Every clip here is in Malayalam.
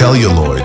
celluloid.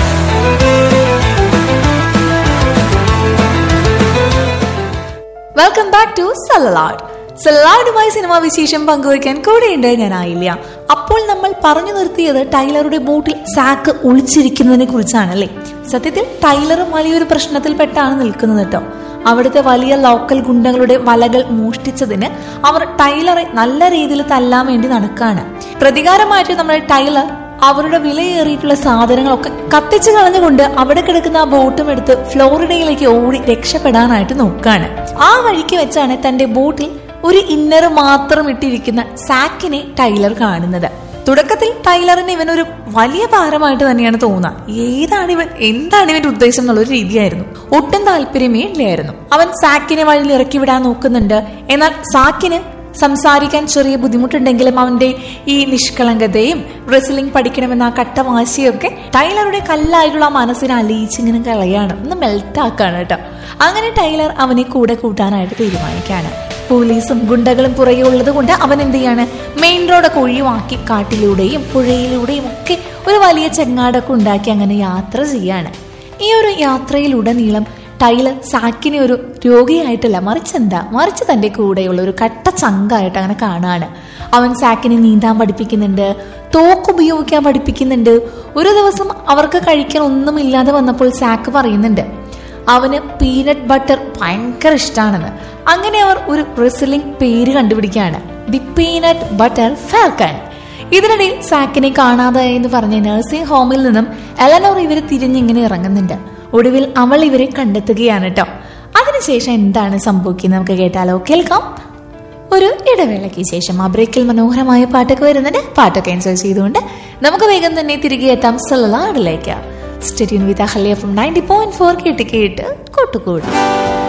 വെൽക്കം ബാക്ക് ടു സലലാഡ് സലലാഡുമായി സിനിമാ വിശേഷം പങ്കുവയ്ക്കാൻ കൂടെയുണ്ട് ഞാൻ ആയില്ല അപ്പോൾ നമ്മൾ പറഞ്ഞു നിർത്തിയത് ടൈലറുടെ ബോട്ടിൽ സാക്ക് ഒളിച്ചിരിക്കുന്നതിനെ കുറിച്ചാണല്ലേ സത്യത്തിൽ ടൈലറും വലിയൊരു പ്രശ്നത്തിൽപ്പെട്ടാണ് നിൽക്കുന്നത് കേട്ടോ അവിടുത്തെ വലിയ ലോക്കൽ ഗുണ്ടകളുടെ വലകൾ മോഷ്ടിച്ചതിന് അവർ ടൈലറെ നല്ല രീതിയിൽ തല്ലാൻ വേണ്ടി നടക്കാണ് പ്രതികാരമായിട്ട് നമ്മുടെ ടൈലർ അവരുടെ വിലയേറിയിട്ടുള്ള സാധനങ്ങളൊക്കെ കത്തിച്ചു കളഞ്ഞുകൊണ്ട് അവിടെ കിടക്കുന്ന ആ ബോട്ടും എടുത്ത് ഫ്ലോറിഡയിലേക്ക് ഓടി രക്ഷപ്പെടാനായിട്ട് നോക്കാണ് ആ വഴിക്ക് വെച്ചാണ് തന്റെ ബോട്ടിൽ ഒരു ഇന്നർ മാത്രം ഇട്ടിരിക്കുന്ന സാക്കിനെ ടൈലർ കാണുന്നത് തുടക്കത്തിൽ ടൈലറിന് ഇവനൊരു വലിയ ഭാരമായിട്ട് തന്നെയാണ് തോന്നുക ഏതാണ് ഇവൻ എന്താണ് ഇവന്റെ ഉദ്ദേശം എന്നുള്ള ഒരു രീതിയായിരുന്നു ഒട്ടും താല്പര്യമേ ഇല്ലായിരുന്നു അവൻ സാക്കിനെ വഴിയിൽ ഇറക്കി വിടാൻ നോക്കുന്നുണ്ട് എന്നാൽ സാക്കിന് സംസാരിക്കാൻ ചെറിയ ബുദ്ധിമുട്ടുണ്ടെങ്കിലും അവന്റെ ഈ നിഷ്കളങ്കതയും റെസ്ലിംഗ് പഠിക്കണമെന്ന ആ കട്ടവാശിയൊക്കെ ടൈലറുടെ കല്ലായിട്ടുള്ള ആ മനസ്സിനെ അലിയിച്ചിങ്ങനെ കളയാണ് ഒന്ന് മെൽറ്റാക്കാണ് കേട്ടോ അങ്ങനെ ടൈലർ അവനെ കൂടെ കൂട്ടാനായിട്ട് തീരുമാനിക്കാണ് പോലീസും ഗുണ്ടകളും പുറകെ ഉള്ളത് കൊണ്ട് അവൻ എന്ത് ചെയ്യാണ് മെയിൻ റോഡൊക്കെ ഒഴിവാക്കി കാട്ടിലൂടെയും പുഴയിലൂടെയും ഒക്കെ ഒരു വലിയ ചെങ്ങാടൊക്കെ ഉണ്ടാക്കി അങ്ങനെ യാത്ര ചെയ്യാണ് ഈ ഒരു യാത്രയിലുടനീളം ടൈലർ സാക്കിനെ ഒരു രോഗിയായിട്ടല്ല മറിച്ച് എന്താ മറിച്ച് തന്റെ കൂടെയുള്ള ഒരു കട്ട ചങ്കായിട്ട് അങ്ങനെ കാണാണ് അവൻ സാക്കിനെ നീന്താൻ പഠിപ്പിക്കുന്നുണ്ട് തോക്ക് ഉപയോഗിക്കാൻ പഠിപ്പിക്കുന്നുണ്ട് ഒരു ദിവസം അവർക്ക് കഴിക്കാൻ ഒന്നുമില്ലാതെ വന്നപ്പോൾ സാക്ക് പറയുന്നുണ്ട് അവന് പീനട്ട് ബട്ടർ ഭയങ്കര ഇഷ്ടമാണെന്ന് അങ്ങനെ അവർ ഒരു റെസ്ലിംഗ് പേര് കണ്ടുപിടിക്കുകയാണ് ദി പീനട്ട് ബട്ടർ ഫാൽക്കൺ ഇതിനിടയിൽ സാക്കിനെ കാണാതായി എന്ന് പറഞ്ഞ നഴ്സിംഗ് ഹോമിൽ നിന്നും എലനോർ ഇവര് തിരിഞ്ഞിങ്ങനെ ഇറങ്ങുന്നുണ്ട് ഒടുവിൽ അവൾ ഇവരെ കണ്ടെത്തുകയാണ് കേട്ടോ അതിനുശേഷം എന്താണ് സംഭവിക്കുന്നത് നമുക്ക് കേട്ടാലോ കേൾക്കാം ഒരു ഇടവേളയ്ക്ക് ശേഷം ആ ബ്രേക്കിൽ മനോഹരമായ പാട്ടൊക്കെ വരുന്നുണ്ട് പാട്ടൊക്കെ എൻജോയ് ചെയ്തുകൊണ്ട് നമുക്ക് വേഗം തന്നെ തിരികെ എത്താം സലാഡിലേക്ക് സ്റ്റെഡിയൻ with Ahalya from ninety point four കേട്ട് കേട്ട് കൂട്ടുകൂടാം